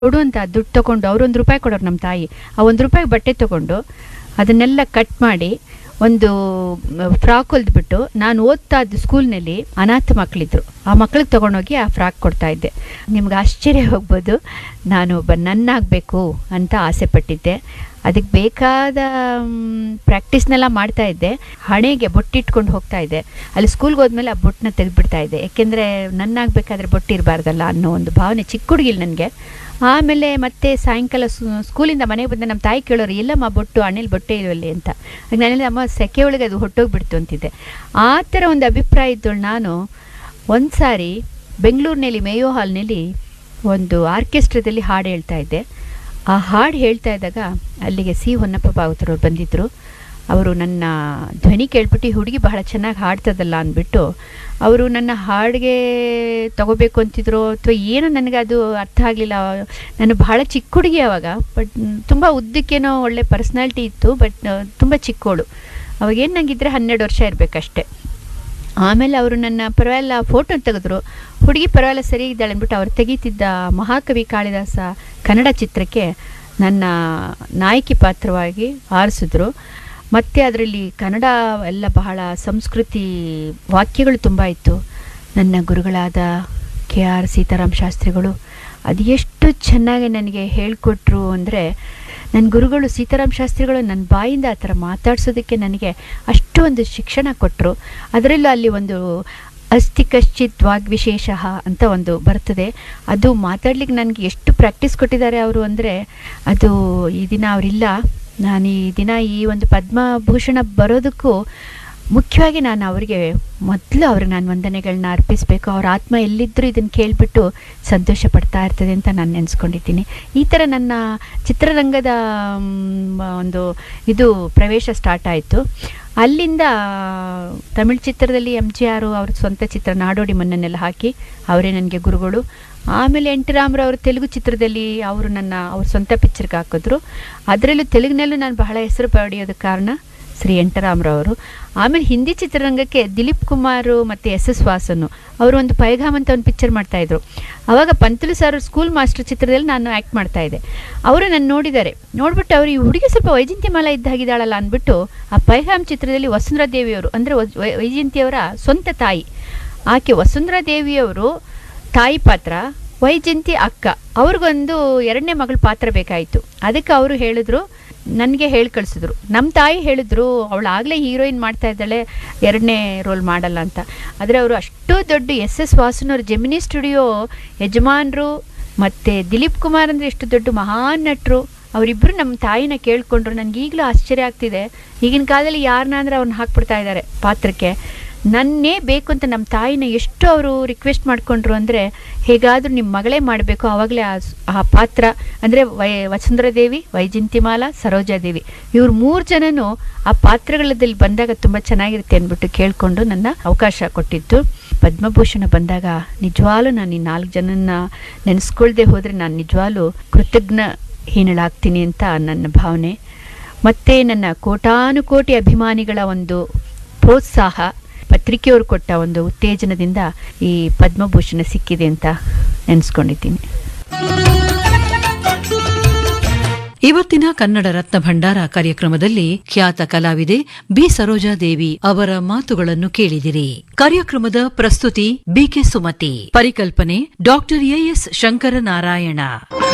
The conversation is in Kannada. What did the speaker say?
ಕೊಡು ಅಂತ ದುಡ್ಡು ತಗೊಂಡು ಅವ್ರು ಒಂದು ರೂಪಾಯಿ ಕೊಡೋರು ನಮ್ಮ ತಾಯಿ ಆ ಒಂದು ರೂಪಾಯಿ ಬಟ್ಟೆ ತಗೊಂಡು ಅದನ್ನೆಲ್ಲ ಕಟ್ ಮಾಡಿ ಒಂದು ಫ್ರಾಕ್ ಹೊಲ್ದ್ಬಿಟ್ಟು ನಾನು ಓದ್ತಾ ಇದ್ದ ಸ್ಕೂಲ್ನಲ್ಲಿ ಅನಾಥ ಮಕ್ಕಳಿದ್ರು ಆ ಮಕ್ಳಿಗೆ ತೊಗೊಂಡೋಗಿ ಆ ಫ್ರಾಕ್ ಕೊಡ್ತಾ ಇದ್ದೆ ನಿಮ್ಗೆ ಆಶ್ಚರ್ಯ ಹೋಗ್ಬೋದು ನಾನು ಒಬ್ಬ ನನ್ನಾಗಬೇಕು ಅಂತ ಆಸೆ ಪಟ್ಟಿದ್ದೆ ಅದಕ್ಕೆ ಬೇಕಾದ ಪ್ರಾಕ್ಟೀಸ್ನೆಲ್ಲ ಮಾಡ್ತಾ ಇದ್ದೆ ಹಣೆಗೆ ಬೊಟ್ಟಿಟ್ಕೊಂಡು ಹೋಗ್ತಾ ಇದ್ದೆ ಅಲ್ಲಿ ಸ್ಕೂಲ್ಗೆ ಹೋದ್ಮೇಲೆ ಆ ಬೊಟ್ಟನ್ನ ತೆಗೆದ್ಬಿಡ್ತಾ ಇದ್ದೆ ಯಾಕೆಂದರೆ ನನ್ನಾಗಬೇಕಾದ್ರೆ ಬೊಟ್ಟು ಇರಬಾರ್ದಲ್ಲ ಅನ್ನೋ ಒಂದು ಭಾವನೆ ಚಿಕ್ಕ ಹುಡುಗಿಲ್ ನನಗೆ ಆಮೇಲೆ ಮತ್ತೆ ಸಾಯಂಕಾಲ ಸ್- ಸ್ಕೂಲಿಂದ ಮನೆಗೆ ಬಂದ ನಮ್ಮ ತಾಯಿ ಕೇಳೋರು ಎಲ್ಲಮ್ಮ ಬೊಟ್ಟು ಹಣ್ಣಲ್ಲಿ ಬೊಟ್ಟೆ ಇಲ್ವಲ್ಲಿ ಅಂತ ಆಗ ನಾನೆಲ್ಲ ಅಮ್ಮ ಸೆಕೆ ಒಳಗೆ ಅದು ಹೊಟ್ಟೋಗ್ಬಿಡ್ತು ಅಂತಿದ್ದೆ ಆ ಥರ ಒಂದು ಅಭಿಪ್ರಾಯ ಇದ್ದಳು ನಾನು ಒಂದು ಸಾರಿ ಬೆಂಗಳೂರಿನಲ್ಲಿ ಮೇಯೋ ಹಾಲ್ನಲ್ಲಿ ಒಂದು ಆರ್ಕೆಸ್ಟ್ರಾದಲ್ಲಿ ಹಾಡು ಹೇಳ್ತಾ ಇದ್ದೆ ಆ ಹಾಡು ಹೇಳ್ತಾ ಇದ್ದಾಗ ಅಲ್ಲಿಗೆ ಸಿ ಹೊನ್ನಪ್ಪ ಭಾಗವತರವ್ರು ಬಂದಿದ್ದರು ಅವರು ನನ್ನ ಧ್ವನಿ ಕೇಳ್ಬಿಟ್ಟು ಈ ಹುಡುಗಿ ಬಹಳ ಚೆನ್ನಾಗಿ ಹಾಡ್ತದಲ್ಲ ಅಂದ್ಬಿಟ್ಟು ಅವರು ನನ್ನ ಹಾಡಿಗೆ ತಗೋಬೇಕು ಅಂತಿದ್ರು ಅಥವಾ ಏನೋ ನನಗೆ ಅದು ಅರ್ಥ ಆಗಲಿಲ್ಲ ನಾನು ಬಹಳ ಚಿಕ್ಕ ಹುಡುಗಿ ಅವಾಗ ಬಟ್ ತುಂಬ ಉದ್ದಕ್ಕೇನೋ ಒಳ್ಳೆ ಪರ್ಸ್ನಾಲಿಟಿ ಇತ್ತು ಬಟ್ ತುಂಬ ಚಿಕ್ಕವಳು ಅವಾಗೇನು ನನಗಿದ್ರೆ ಹನ್ನೆರಡು ವರ್ಷ ಇರಬೇಕಷ್ಟೆ ಆಮೇಲೆ ಅವರು ನನ್ನ ಪರವಾಗಿಲ್ಲ ಫೋಟೋ ತೆಗೆದ್ರು ಹುಡುಗಿ ಪರವಾಗಿಲ್ಲ ಸರಿ ಇದ್ದಾಳೆ ಅಂದ್ಬಿಟ್ಟು ಅವ್ರು ತೆಗೀತಿದ್ದ ಮಹಾಕವಿ ಕಾಳಿದಾಸ ಕನ್ನಡ ಚಿತ್ರಕ್ಕೆ ನನ್ನ ನಾಯಕಿ ಪಾತ್ರವಾಗಿ ಆರಿಸಿದ್ರು ಮತ್ತು ಅದರಲ್ಲಿ ಕನ್ನಡ ಎಲ್ಲ ಬಹಳ ಸಂಸ್ಕೃತಿ ವಾಕ್ಯಗಳು ತುಂಬ ಇತ್ತು ನನ್ನ ಗುರುಗಳಾದ ಕೆ ಆರ್ ಸೀತಾರಾಮ್ ಶಾಸ್ತ್ರಿಗಳು ಅದು ಎಷ್ಟು ಚೆನ್ನಾಗಿ ನನಗೆ ಹೇಳಿಕೊಟ್ರು ಅಂದರೆ ನನ್ನ ಗುರುಗಳು ಸೀತಾರಾಮ್ ಶಾಸ್ತ್ರಿಗಳು ನನ್ನ ಬಾಯಿಂದ ಆ ಥರ ಮಾತಾಡ್ಸೋದಕ್ಕೆ ನನಗೆ ಅಷ್ಟು ಒಂದು ಶಿಕ್ಷಣ ಕೊಟ್ಟರು ಅದರಲ್ಲೂ ಅಲ್ಲಿ ಒಂದು ಅಸ್ತಿ ಕಶ್ಚಿತ್ ವಾಗ್ವಿಶೇಷ ಅಂತ ಒಂದು ಬರ್ತದೆ ಅದು ಮಾತಾಡ್ಲಿಕ್ಕೆ ನನಗೆ ಎಷ್ಟು ಪ್ರಾಕ್ಟೀಸ್ ಕೊಟ್ಟಿದ್ದಾರೆ ಅವರು ಅಂದರೆ ಅದು ಈ ದಿನ ಅವರಿಲ್ಲ ನಾನು ಈ ದಿನ ಈ ಒಂದು ಪದ್ಮಭೂಷಣ ಬರೋದಕ್ಕೂ ಮುಖ್ಯವಾಗಿ ನಾನು ಅವರಿಗೆ ಮೊದಲು ಅವ್ರಿಗೆ ನಾನು ವಂದನೆಗಳನ್ನ ಅರ್ಪಿಸಬೇಕು ಅವ್ರ ಆತ್ಮ ಎಲ್ಲಿದ್ದರೂ ಇದನ್ನು ಕೇಳಿಬಿಟ್ಟು ಸಂತೋಷ ಪಡ್ತಾ ಇರ್ತದೆ ಅಂತ ನಾನು ನೆನೆಸ್ಕೊಂಡಿದ್ದೀನಿ ಈ ಥರ ನನ್ನ ಚಿತ್ರರಂಗದ ಮ್, ಒಂದು ಇದು ಪ್ರವೇಶ ಸ್ಟಾರ್ಟ್ ಆಯಿತು ಅಲ್ಲಿಂದ ತಮಿಳ್ ಚಿತ್ರದಲ್ಲಿ ಎಮ್ ಜಿ ಆರು ಅವ್ರ ಸ್ವಂತ ಚಿತ್ರ ನಾಡೋಡಿ ಮಣ್ಣನ್ನೆಲ್ಲ ಹಾಕಿ ಅವರೇ ನನಗೆ ಗುರುಗಳು ಆಮೇಲೆ ಎನ್ ಟಿ ರಾಮರಾವ್ ತೆಲುಗು ಚಿತ್ರದಲ್ಲಿ ಅವರು ನನ್ನ ಅವ್ರ ಸ್ವಂತ ಪಿಕ್ಚರ್ಗೆ ಹಾಕಿದ್ರು ಅದರಲ್ಲೂ ತೆಲುಗಿನಲ್ಲೂ ನಾನು ಬಹಳ ಹೆಸರು ಪಡೆಯೋದಕ್ಕೆ ಕಾರಣ ಶ್ರೀ ಎನ್ ಟಿ ರಾಮರಾವ್ ಆಮೇಲೆ ಹಿಂದಿ ಚಿತ್ರರಂಗಕ್ಕೆ ದಿಲೀಪ್ ಕುಮಾರ್ ಮತ್ತು ಎಸ್ ಎಸ್ ವಾಸನು ಅವರು ಒಂದು ಪೈಘಾಮ್ ಅಂತ ಒಂದು ಪಿಕ್ಚರ್ ಮಾಡ್ತಾಯಿದ್ರು ಅವಾಗ ಪಂತಲು ಸರ್ ಸ್ಕೂಲ್ ಮಾಸ್ಟರ್ ಚಿತ್ರದಲ್ಲಿ ನಾನು ಆ್ಯಕ್ಟ್ ಮಾಡ್ತಾ ಇದ್ದೆ ಅವರು ನನ್ನ ನೋಡಿದ್ದಾರೆ ನೋಡ್ಬಿಟ್ಟು ಅವರು ಈ ಹುಡುಗಿ ಸ್ವಲ್ಪ ವೈಜಂತಿಮಾಲ ಇದ್ದಾಗಿದ್ದಾಳಲ್ಲ ಅಂದ್ಬಿಟ್ಟು ಆ ಪೈಘಾಮ್ ಚಿತ್ರದಲ್ಲಿ ವಸುಂಧರಾ ದೇವಿಯವರು ಅಂದರೆ ವೈಜಂತಿಯವರ ಸ್ವಂತ ತಾಯಿ ಆಕೆ ವಸುಂಧರಾ ದೇವಿಯವರು ತಾಯಿ ಪಾತ್ರ ವೈಜಂತಿ ಅಕ್ಕ ಅವ್ರಿಗೊಂದು ಎರಡನೇ ಮಗಳ ಪಾತ್ರ ಬೇಕಾಯಿತು ಅದಕ್ಕೆ ಅವರು ಹೇಳಿದ್ರು ನನಗೆ ಹೇಳಿ ಕಳಿಸಿದ್ರು ನಮ್ಮ ತಾಯಿ ಹೇಳಿದ್ರು ಅವಳು ಆಗಲೇ ಹೀರೋಯಿನ್ ಮಾಡ್ತಾ ಇದ್ದಾಳೆ ಎರಡನೇ ರೋಲ್ ಮಾಡಲ್ಲ ಅಂತ ಆದರೆ ಅವರು ಅಷ್ಟು ದೊಡ್ಡ ಎಸ್ ಎಸ್ ವಾಸನವ್ರ ಜೆಮಿನಿ ಸ್ಟುಡಿಯೋ ಯಜಮಾನರು ಮತ್ತು ದಿಲೀಪ್ ಕುಮಾರ್ ಅಂದರೆ ಎಷ್ಟು ದೊಡ್ಡ ಮಹಾನ್ ನಟರು ಅವರಿಬ್ಬರು ನಮ್ಮ ತಾಯಿನ ಕೇಳಿಕೊಂಡ್ರು ನನಗೆ ಈಗಲೂ ಆಶ್ಚರ್ಯ ಆಗ್ತಿದೆ ಈಗಿನ ಕಾಲದಲ್ಲಿ ಯಾರನ್ನ ಅಂದರೆ ಅವ್ರನ್ನ ಹಾಕ್ಬಿಡ್ತಾ ಇದ್ದಾರೆ ಪಾತ್ರಕ್ಕೆ ನನ್ನೇ ಬೇಕು ಅಂತ ನಮ್ಮ ತಾಯಿನ ಎಷ್ಟು ಅವರು ರಿಕ್ವೆಸ್ಟ್ ಮಾಡಿಕೊಂಡ್ರು ಅಂದರೆ ಹೇಗಾದರೂ ನಿಮ್ಮ ಮಗಳೇ ಮಾಡಬೇಕು ಆವಾಗಲೇ ಆ ಸ್- ಆ ಪಾತ್ರ ಅಂದರೆ ವೈ ವಸುಂಧರಾ ದೇವಿ ವೈಜಂತಿಮಾಲಾ ಸರೋಜಾದೇವಿ ಇವ್ರು ಮೂರು ಜನನೂ ಆ ಪಾತ್ರಗಳಲ್ಲಿ ಬಂದಾಗ ತುಂಬ ಚೆನ್ನಾಗಿರುತ್ತೆ ಅಂದ್ಬಿಟ್ಟು ಕೇಳಿಕೊಂಡು ನನ್ನ ಅವಕಾಶ ಕೊಟ್ಟಿದ್ದು ಪದ್ಮಭೂಷಣ ಬಂದಾಗ ನಿಜವಾಗ್ಲೂ ನಾನು ಈ ನಾಲ್ಕು ಜನನ ನೆನೆಸ್ಕೊಳ್ದೆ ಹೋದರೆ ನಾನು ನಿಜವಾಗ್ಲೂ ಕೃತಜ್ಞ ಹೀನಳಾಗ್ತೀನಿ ಅಂತ ನನ್ನ ಭಾವನೆ ಮತ್ತು ನನ್ನ ಕೋಟಾನುಕೋಟಿ ಅಭಿಮಾನಿಗಳ ಒಂದು ಪ್ರೋತ್ಸಾಹ ಪತ್ರಿಕೆಯವರು ಕೊಟ್ಟ ಒಂದು ಉತ್ತೇಜನದಿಂದ ಈ ಪದ್ಮಭೂಷಣ ಸಿಕ್ಕಿದೆ ಅಂತ ನೆನೆಸ್ಕೊಂಡಿದ್ದೀನಿ ಇವತ್ತಿನ ಕನ್ನಡ ರತ್ನ ಭಂಡಾರ ಕಾರ್ಯಕ್ರಮದಲ್ಲಿ ಖ್ಯಾತ ಕಲಾವಿದೆ ಬಿ ಸರೋಜಾದೇವಿ ಅವರ ಮಾತುಗಳನ್ನು ಕೇಳಿದಿರಿ ಕಾರ್ಯಕ್ರಮದ ಪ್ರಸ್ತುತಿ ಬಿಕೆ ಸುಮತಿ ಪರಿಕಲ್ಪನೆ ಡಾಕ್ಟರ್ ಎಎಸ್ ಶಂಕರನಾರಾಯಣ